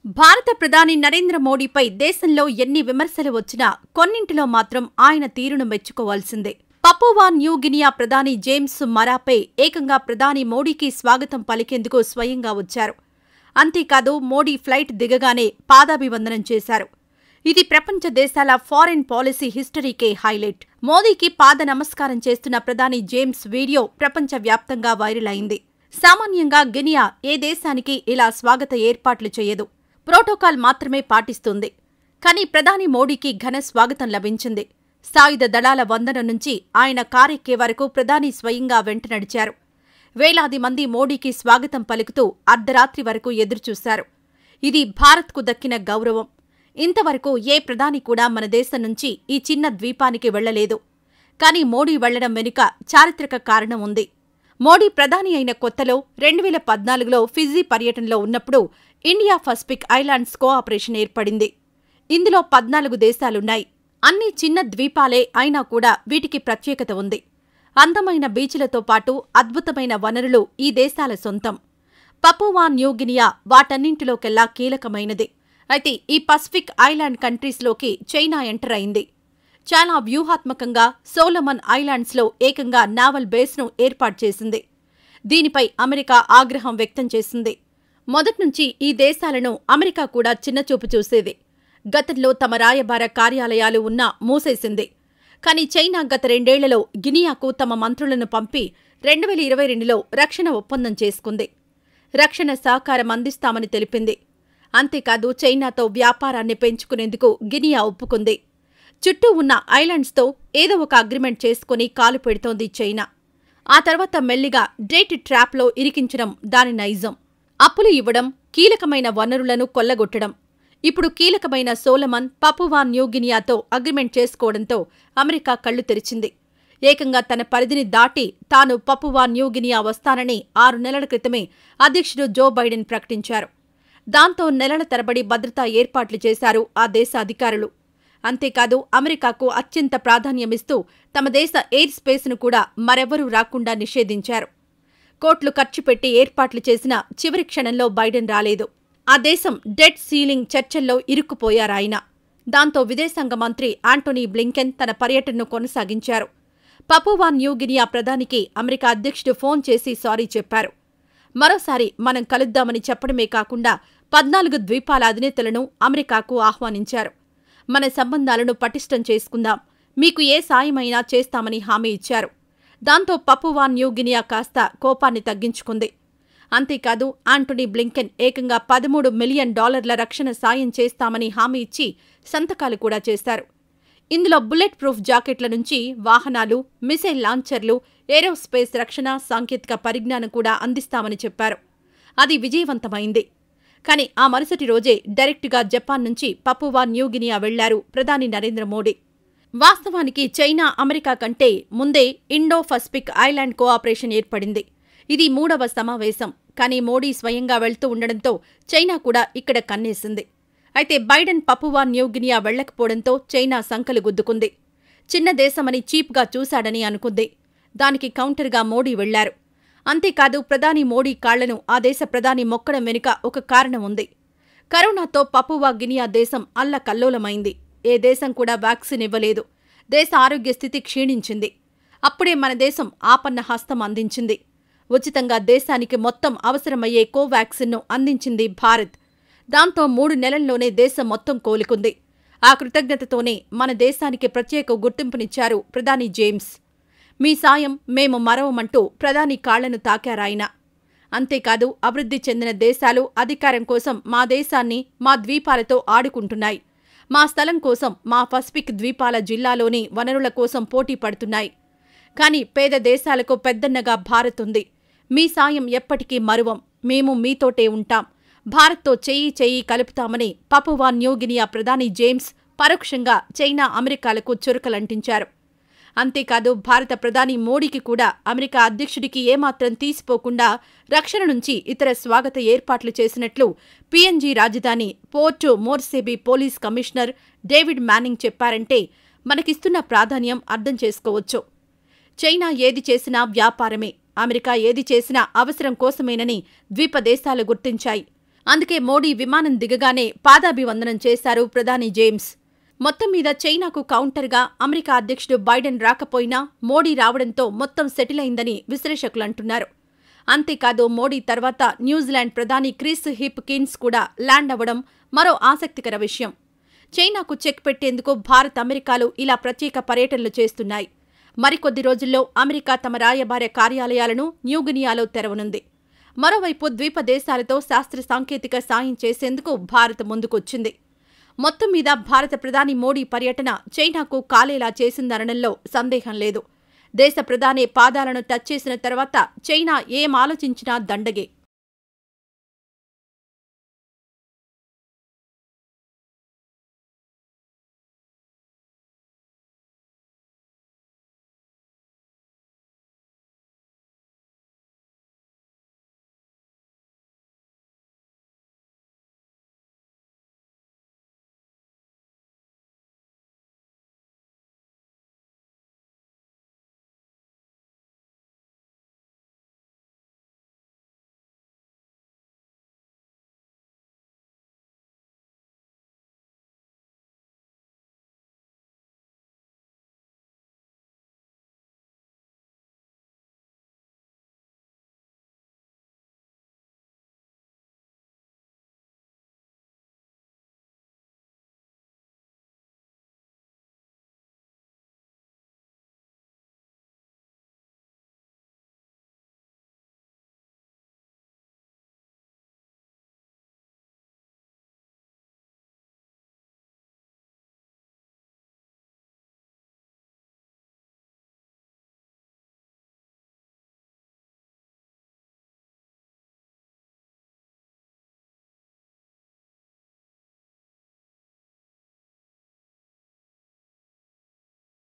భారత ప్రధాని నరేంద్ర మోడీపై దేశంలో ఎన్ని విమర్శలు వచ్చినా కొన్నింటిలో మాత్రం ఆయన తీరును మెచ్చుకోవాల్సిందే పపువా న్యూ గినియా ప్రధాని జేమ్స్ మరాపే ఏకంగా ప్రధాని మోడీకి స్వాగతం పలికేందుకు స్వయంగా వచ్చారు అంతేకాదు మోడీ ఫ్లైట్ దిగగానే పాదాభివందనం చేశారు ఇది ప్రపంచ దేశాల ఫారెన్ పాలసీ హిస్టరీకే హైలైట్ మోదీకి పాద నమస్కారం చేస్తున్న ప్రధాని జేమ్స్ వీడియో ప్రపంచవ్యాప్తంగా వైరల్ అయింది సామాన్యంగా గినియా ఏ దేశానికి ఇలా స్వాగత ఏర్పాట్లు చేయదు ప్రోటోకాల్ మాత్రమే పాటిస్తుంది కానీ ప్రధాని మోడీకి ఘన స్వాగతం లభించింది సాయుధ దళాల వందనం నుంచి ఆయన కారెక్కే వరకు ప్రధాని స్వయంగా వెంట నడిచారు వేలాది మంది మోడీకి స్వాగతం పలుకుతూ అర్ధరాత్రి వరకు ఎదురుచూశారు ఇది భారత్కు దక్కిన గౌరవం ఇంతవరకు ఏ ప్రధాని కూడా మన దేశం నుంచి ఈ చిన్న ద్వీపానికి వెళ్లలేదు కానీ మోడీ వెళ్లడం వెనుక చారిత్రక కారణం ఉంది మోడీ ప్రధాని అయిన కొత్తలో రెండు వేల పద్నాలుగులో ఫిజీ పర్యటనలో ఉన్నప్పుడు ఇండియా పసిఫిక్ ఐలాండ్స్ కోఆపరేషన్ ఏర్పడింది ఇందులో పద్నాలుగు దేశాలున్నాయి అన్ని చిన్న ద్వీపాలే అయినా కూడా వీటికి ప్రత్యేకత ఉంది అందమైన బీచ్లతో పాటు అద్భుతమైన వనరులు ఈ దేశాల సొంతం పపువా న్యూగినియా వాటన్నింటిలోకెల్లా కీలకమైనది అయితే ఈ పసిఫిక్ ఐలాండ్ కంట్రీస్లోకి చైనా ఎంటర్ అయింది చాలా వ్యూహాత్మకంగా సోలమన్ ఐలాండ్స్లో ఏకంగా నావల్ బేస్ను ఏర్పాటు చేసింది దీనిపై అమెరికా ఆగ్రహం వ్యక్తం చేసింది మొదట్నుంచి ఈ దేశాలను అమెరికా కూడా చిన్నచూపు చూసేది గతంలో తమ రాయబార కార్యాలయాలు ఉన్నా మూసేసింది కానీ చైనా గత రెండేళ్లలో గినియాకు తమ మంత్రులను పంపి రెండు వేల ఇరవై రెండులో రక్షణ ఒప్పందం చేసుకుంది రక్షణ సహకారం అందిస్తామని తెలిపింది అంతేకాదు చైనాతో వ్యాపారాన్ని పెంచుకునేందుకు గినియా ఒప్పుకుంది చుట్టూ ఉన్న ఐలాండ్స్తో ఏదో ఒక అగ్రిమెంట్ చేసుకుని కాలు పెడుతోంది చైనా ఆ తర్వాత మెల్లిగా డేట్ ట్రాప్లో ఇరికించడం దాని నైజం అప్పులు ఇవ్వడం కీలకమైన వనరులను కొల్లగొట్టడం ఇప్పుడు కీలకమైన సోలమన్ పపువా న్యూగినియాతో అగ్రిమెంట్ చేసుకోవడంతో అమెరికా కళ్లు తెరిచింది ఏకంగా తన పరిధిని దాటి తాను పపువా న్యూగినియా వస్తానని ఆరు నెలల క్రితమే అధ్యక్షుడు జో బైడెన్ ప్రకటించారు దాంతో నెలల తరబడి భద్రతా ఏర్పాట్లు చేశారు ఆ దేశ అధికారులు అంతేకాదు అమెరికాకు అత్యంత ప్రాధాన్యమిస్తూ తమ దేశ ఎయిర్ స్పేస్ను కూడా మరెవరూ రాకుండా నిషేధించారు కోట్లు ఖర్చు పెట్టి ఏర్పాట్లు చేసిన చివరి క్షణంలో బైడెన్ రాలేదు ఆ దేశం డెట్ సీలింగ్ చర్చల్లో ఇరుక్కుపోయారాయన దాంతో విదేశాంగ మంత్రి ఆంటోనీ బ్లింకెన్ తన పర్యటనను కొనసాగించారు పపువా న్యూగినియా ప్రధానికి అమెరికా అధ్యక్షుడు ఫోన్ చేసి సారీ చెప్పారు మరోసారి మనం కలుద్దామని చెప్పడమే కాకుండా పద్నాలుగు ద్వీపాల అధినేతలను అమెరికాకు ఆహ్వానించారు మన సంబంధాలను పటిష్టం చేసుకుందాం మీకు ఏ సాయమైనా చేస్తామని హామీ ఇచ్చారు దాంతో పపువా న్యూగినియా కాస్త కోపాన్ని తగ్గించుకుంది అంతేకాదు ఆంటోనీ బ్లింకెన్ ఏకంగా పదమూడు మిలియన్ డాలర్ల రక్షణ సాయం చేస్తామని హామీ ఇచ్చి సంతకాలు కూడా చేశారు ఇందులో బుల్లెట్ ప్రూఫ్ జాకెట్ల నుంచి వాహనాలు మిసైల్ లాంచర్లు ఏరోస్పేస్ రక్షణ సాంకేతిక పరిజ్ఞానం కూడా అందిస్తామని చెప్పారు అది విజయవంతమైంది కానీ ఆ మరుసటి రోజే డైరెక్టుగా జపాన్ నుంచి పపువా న్యూగినియా వెళ్లారు ప్రధాని నరేంద్ర మోడీ వాస్తవానికి చైనా అమెరికా కంటే ముందే ఇండో పసిఫిక్ ఐలాండ్ కోఆపరేషన్ ఏర్పడింది ఇది మూడవ సమావేశం కానీ మోడీ స్వయంగా వెళ్తూ ఉండడంతో చైనా కూడా ఇక్కడ కన్నేసింది అయితే బైడెన్ పపువా న్యూగినియా వెళ్లకపోవడంతో చైనా సంకలు గుద్దుకుంది చిన్న దేశమని చీప్గా చూశాడని అనుకుంది దానికి కౌంటర్గా మోడీ వెళ్లారు అంతేకాదు ప్రధాని మోడీ కాళ్లను ఆ దేశ ప్రధాని మొక్కడం వెనుక ఒక కారణం ఉంది కరోనాతో పపువా గినియా దేశం అల్లకల్లోలమైంది ఏ దేశం కూడా వ్యాక్సిన్ ఇవ్వలేదు దేశ ఆరోగ్య స్థితి క్షీణించింది అప్పుడే మన దేశం ఆపన్న హస్తం అందించింది ఉచితంగా దేశానికి మొత్తం అవసరమయ్యే కోవాక్సిన్ను అందించింది భారత్ దాంతో మూడు నెలల్లోనే దేశం మొత్తం కోలుకుంది ఆ కృతజ్ఞతతోనే మన దేశానికి ప్రత్యేక గుర్తింపునిచ్చారు ప్రధాని జేమ్స్ మీ సాయం మేము మరవమంటూ ప్రధాని కాళ్లను తాకారాయన అంతేకాదు అభివృద్ధి చెందిన దేశాలు అధికారం కోసం మా దేశాన్ని మా ద్వీపాలతో ఆడుకుంటున్నాయి మా స్థలం కోసం మా పసిఫిక్ ద్వీపాల జిల్లాలోని వనరుల కోసం పోటీ పడుతున్నాయి కానీ పేద దేశాలకు పెద్దన్నగా భారత్ ఉంది మీ సాయం ఎప్పటికీ మరువం మేము మీతోటే ఉంటాం భారత్తో చెయ్యి చెయ్యి కలుపుతామని పపువా న్యూగినియా ప్రధాని జేమ్స్ పరోక్షంగా చైనా అమెరికాలకు చురకలంటించారు అంతేకాదు భారత ప్రధాని మోడీకి కూడా అమెరికా అధ్యక్షుడికి ఏమాత్రం తీసిపోకుండా రక్షణ నుంచి ఇతర స్వాగత ఏర్పాట్లు చేసినట్లు పీఎన్జీ రాజధాని port Moresby police commissioner David Manning చెప్పారంటే మనకిస్తున్న ప్రాధాన్యం అర్థం చేసుకోవచ్చు చైనా ఏది చేసినా వ్యాపారమే అమెరికా ఏది చేసినా అవసరం కోసమేనని ద్వీప దేశాలు గుర్తించాయి అందుకే మోడీ విమానం దిగగానే పాదాభివందనం చేశారు ప్రధాని జేమ్స్ మొత్తం మీద చైనాకు కౌంటర్గా అమెరికా అధ్యక్షుడు బైడెన్ రాకపోయినా మోడీ రావడంతో మొత్తం సెటిల్ అయిందని విశ్లేషకులు అంటున్నారు అంతేకాదు మోడీ తర్వాత న్యూజిలాండ్ ప్రధాని క్రిస్ హిప్ కిన్స్ కూడా ల్యాండ్ అవ్వడం మరో ఆసక్తికర విషయం చైనాకు చెక్ పెట్టేందుకు భారత్ అమెరికాలు ఇలా ప్రత్యేక పర్యటనలు చేస్తున్నాయి మరికొద్ది రోజుల్లో అమెరికా తమ రాయబార కార్యాలయాలను న్యూగినియాలో తెరవనుంది మరోవైపు ద్వీప దేశాలతో శాస్త్ర సాంకేతిక సాయం చేసేందుకు భారత్ ముందుకొచ్చింది మొత్తం మీద భారత ప్రధాని మోడీ పర్యటన చైనాకు కాలేలా చేసిందనడంలో సందేహం లేదు దేశ ప్రధాని పాదాలను టచ్ చేసిన తర్వాత చైనా ఏం ఆలోచించినా దండగే